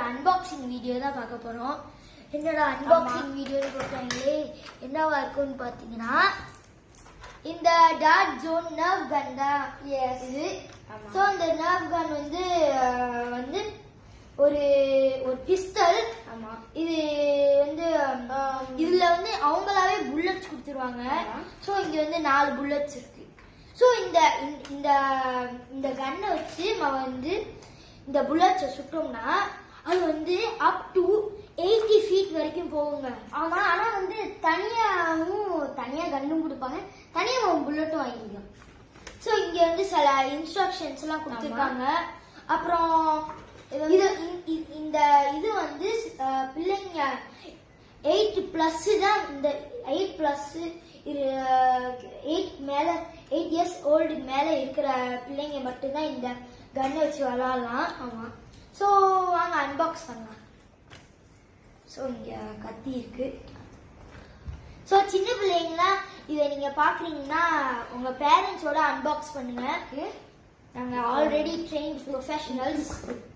Unboxing video தான் பார்க்க போறோம் என்னடா அன்பாக்சிங் வீடியோன்னு போட்டாங்களே என்னவா இருக்கும்னு பார்த்தீங்கன்னா இந்த டாட் ஜோன் நர்வ் கன் தான் இது ஆமா. ஸோ அந்த நர்வ் கன் வந்து அஹ், வந்து ஒரு ஒரு பிஸ்டல் ஆமா இது வந்து um, இதுல வந்து அவங்களாவே புல்லட்ஸ் கொடுத்துருவாங்க ஆமா. ஸோ இங்க வந்து நாலு புல்லட்ஸ் இருக்கு ஸோ இந்த இந்த- இந்த இந்த கன்னை வச்சு நம்ம வந்து இந்த புல்லட்ஸை சுட்டோம்னா அது வந்து அப் டு எயிட்டி ஃபீட் வரைக்கும் போகுங்க ஆமா ஆனா வந்து தனியாவும் தனியா கன்னும் கொடுப்பாங்க தனியா புல்லட்டும் வாங்கிக்கலாம் ஸோ இங்க வந்து சில இன்ஸ்ட்ரக்ஷன்ஸ் எல்லாம் கொடுத்துருக்காங்க அப்புறம் இது இ- இ- இந்த இது வந்து அஹ், பிள்ளைங்க எயிட் பிளஸ் தான் இந்த எயிட் பிளஸ் இது எயிட் மேல எயிட் இயர்ஸ் ஓல்டு மேல இருக்கிற பிள்ளைங்க மட்டும்தான் இந்த கன்னை வச்சு விளாடலாம் ஆமா ஸோ வாங்க அன்பாக்ஸ் பண்ணலாம் ஸோ இங்க கத்தி இருக்கு ஸோ சின்ன பிள்ளைங்களாம் இதை நீங்க பாக்குறீங்கன்னா உங்க பேரண்ட்ஸோட அன்பாக்ஸ் பண்ணுங்க நாங்க already train professionals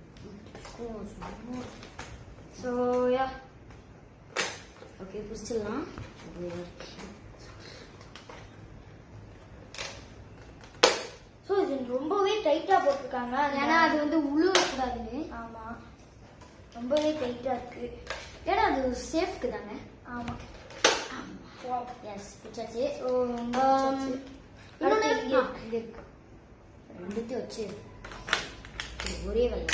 so ya okay பிடிச்சிடலாம் ஸோ இது ரொம்பவே டைட்டா போட்டிருக்காங்க ஏன்னா அது வந்து உழுவக்கூடாதுன்னு ஆமா ரொம்பவே டைட்டா இருக்கு ஏன்னா அது சேஃப்க்கு தானே ஆமா எஸ் பிடிச்சாச்சு ஸோ இன்னொன்னு அடுத்து இங்க ஆ, இங்க இருக்கு ரெண்டுத்தையும் வச்சு இது ஒரே வேலை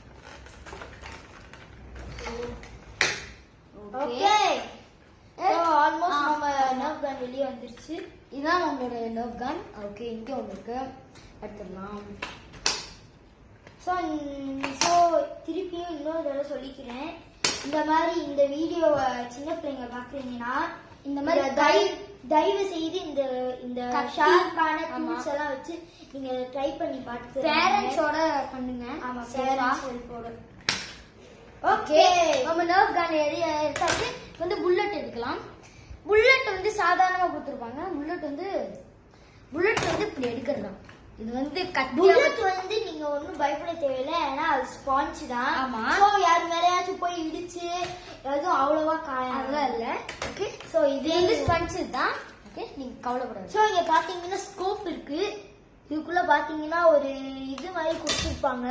ஓகே ஆல்மோஸ்ட் ஆ, நம்ம ஆமா. நர்வ் கன் வெளியே வந்துருச்சு இதான் உங்களோட நர்வ் கன் ஓகே இங்கே ஒன்று இருக்கு எடுத்துடலாம் ஸோ ஸோ திருப்பியும் இன்னொரு தடவை சொல்லிக்கிறேன் இந்த மாதிரி இந்த வீடியோவை சின்ன பிள்ளைங்க பார்க்குறீங்கன்னா இந்த மாதிரி தயவு தயவு செய்து இந்த இந்த கத்தி, ஷார்ப்பான ஆமா. டூல்ஸ் எல்லாம் வச்சு நீங்க ட்ரை பண்ணி பார்த்து பேரண்ட்ஸோட பண்ணுங்க ஆமா safe ஆ. பேரண்ட்ஸ் ஹெல்ப்போட ஓகே ஓகே நம்ம நர்வ் கன் எடுத்தாச்சு வந்து புல்லட் எடுக்கலாம் புல்லட் வந்து சாதாரணமா கொடுத்துருப்பாங்க புல்லட் வந்து புல்லட் வந்து இப்படி எடுக்கிறதா இது வந்து கத்தி புல்லட் வந்து நீங்க ஒண்ணும் பயப்பட தேவையில்லை ஏன்னா அது ஸ்பாஞ்ச் தான் ஆமா. ஸோ யார் மேலேயாச்சும் போய் இடிச்சு எதுவும் அவ்வளவா காயம் அதெல்லாம் இல்ல ஓகே ஸோ இது இது வந்து ஸ்பஞ்ச் தான் ஓகே நீங்க கவலைப்படாது ஸோ இங்க பாத்தீங்கன்னா ஸ்கோப் இருக்கு இதுக்குள்ள பாத்தீங்கன்னா ஒரு இது மாதிரி கொடுத்துருப்பாங்க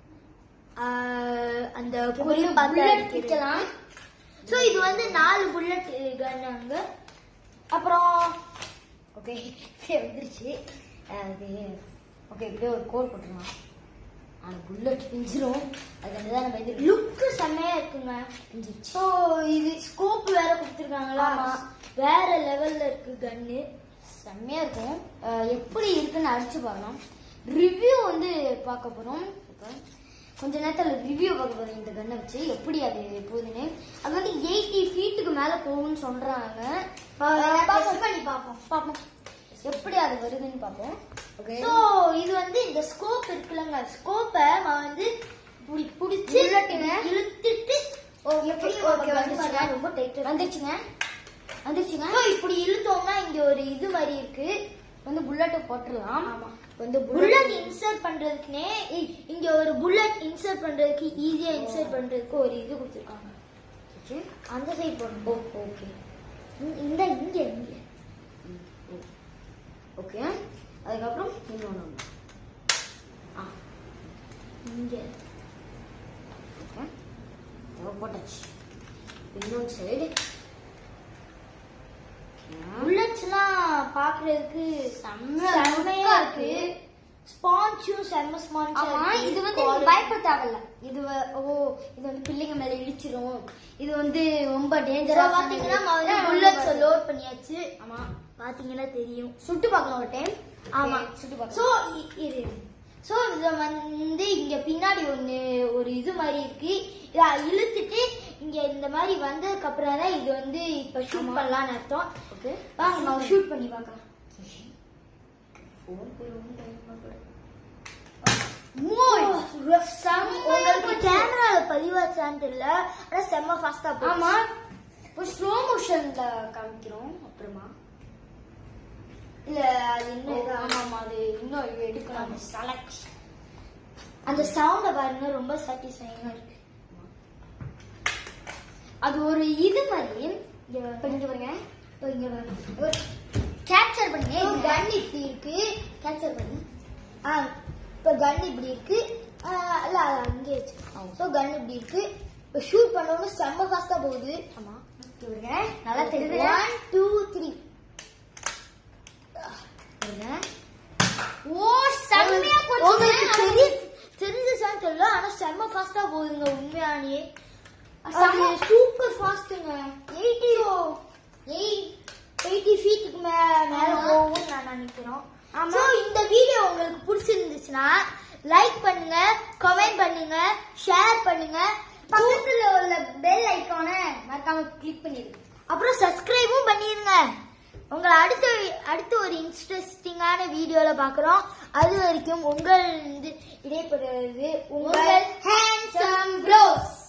ஆஹ் அந்த குறி புல்லட் பிக்கலாம் ஸோ இது வந்து நாலு புல்லட் கன் அங்க அப்புறம் ஓகே வந்துருச்சு அது ஓகே இப்படியே ஒரு கோல் போட்டுருலாம் அந்த புல்லட் பிஞ்சிரும் அதுக்கு தான் நம்ம இது லுக்கு செம்மையா இருக்குங்க பிஞ்சிருச்சு ஸோ இது ஸ்கோப் வேற கொடுத்துருக்காங்களா ஆமா. வேற லெவல்ல இருக்கு கன்னு செம்மையா இருக்கும் அஹ் எப்படி இருக்குன்னு அடிச்சு பார்க்கலாம் ரிவ்யூ வந்து பார்க்க போறோம் இப்போ கொஞ்ச நேரத்துல ரிவ்யூ பார்க்க போறோம் இந்த கன்னை வச்சு எப்படி அது போகுதுன்னு அது வந்து எயிட்டி ஃபீட்டுக்கு மேல போகும்னு சொல்றாங்க டெஸ்ட் பண்ணி பார்ப்போம் பார்ப்போம் எப்படி அது வருதுன்னு பார்ப்போம் ஓகே ஸோ இது வந்து இந்த ஸ்கோப் இருக்குல்லங்க ஸ்கோப்பை வந்து இப்படி பிடிச்சி உள்ளட்டுங்க. இழுத்துட்டு ஓ எப்படி ஓகே வந்துச்சுங்க ரொம்ப டைட் வந்துச்சுங்க வந்துச்சுங்க ஸோ இப்படி இழுத்தோம்னா இங்க ஒரு இது மாதிரி இருக்கு வந்து புல்லட்டை போட்டுடலாம் ஆமா. வந்து புல்லட் இன்சர்ட் பண்றதுக்குனே இங்க ஒரு புல்லட் இன்சர்ட் பண்றதுக்கு ஈஸியா இன்சர்ட் பண்றதுக்கு ஒரு இது கொடுத்துருக்காங்க ஓகே அந்த சைடு போடணும் ஓ ஓகே இந்த- இந்த இங்க இங்க ஓகே அதுக்கப்புறம் இன்னொன்று ஒன்று. ஆ இங்க ஓகே இப்போ போட்டாச்சு இன்னொரு சைடு புல்லட்ஸ் எல்லாம் பாக்குறதுக்கு செம்ம செம்மையா look-ஆ இருக்கு ஸ்பான்ச்சும் செம்ம ஸ்பான்ச்சா ஆமா இது வந்து நீங்க பயப்பட தேவையில்ல இது வ- ஓ இது வந்து பிள்ளைங்க மேல இடிச்சிரும் இது வந்து ரொம்ப டேஞ்சரா பாத்தீங்கன்னா நம்ம வந்து புல்லட்ஸ் லோட் பண்ணியாச்சு ஆமா பாத்தீங்கன்னா தெரியும் சுட்டு பார்க்கலாம் ஒரு டைம் ஆமா சுட்டு சோ பார்க்கலாம் இது சோ இத வந்து இங்க பின்னாடி ஒண்ணு ஒரு இது மாதிரி இருக்கு இத இழுத்துட்டு இங்க இந்த மாதிரி வந்ததுக்கு அப்புறம் தான் இது வந்து இப்ப ஷூட் ஆமா. பண்ணலாம்னு அர்த்தம் ஓகே வாங்க நம்ம ஷூட் பண்ணி பார்க்கலாம் ஃபோன் போயிடும் டைம் செம்ம உங்களுக்கு கேமரால பதிவாச்சான்னு தெரியல ஆனா செம்ம ஃபாஸ்டா ஆமா இப்போ ஸ்லோ மோஷன்ல காமிக்கிறோம் அப்புறமா இல்ல அது என்ன இது? ஆமா ஆமா அது இன்னும் எடுக்கலாம் செலக்ட் அந்த சவுண்ட பாருங்க ரொம்ப சாட்டிஸ்ஃபைங்கா இருக்கு அது ஒரு இது மாதிரி இப்ப இங்க பாருங்க இப்ப இங்க பாருங்க கேப்சர் பண்ணி கன் இப்படி இருக்கு கேப்சர் பண்ணி ஆ இப்போ கன் இப்படி இருக்கு ஆ, இல்ல அது அங்கே வச்சு ஆ. ஸோ கன் இப்படி இருக்கு இப்போ ஷூட் பண்ணணும் செம்ம ஃபாஸ்டா போகுது ஆமா இங்க பாருங்க நல்லா தெரியுது ஒன் டூ த்ரீ பாருங்க ஓ செம்மையா உங்களுக்கு போச்சு தெரிய தெரிஞ்சுச்சான்னு தெரியல ஆனா செம்ம ஃபாஸ்டா போகுதுங்க உண்மையானே செம்ம. சூப்பர் ஃபாஸ்ட்டுங்க எயிட்டி ஏய் எயிட்டி ஃபீட்டுக்கு மே மேல ஆமா. போகும்னு நான் நினைக்கிறோம் ஆமா. ஸோ இந்த வீடியோ உங்களுக்கு பிடிச்சிருந்துச்சுன்னா லைக் பண்ணுங்க கமெண்ட் பண்ணுங்க ஷேர் பண்ணுங்க பக்கத்துல உள்ள பெல் ஐகானை மறக்காம கிளிக் பண்ணிடுங்க அப்புறம் சப்ஸ்கிரைபும் பண்ணிருங்க உங்களை அடுத்த அடுத்த ஒரு இன்ட்ரெஸ்டிங்கான வீடியோல பார்க்குறோம் அது வரைக்கும் உங்கள் இடைப்படுறது உங்கள் உங்கள் ஹேண்ட்ஸம் ப்ரோஸ்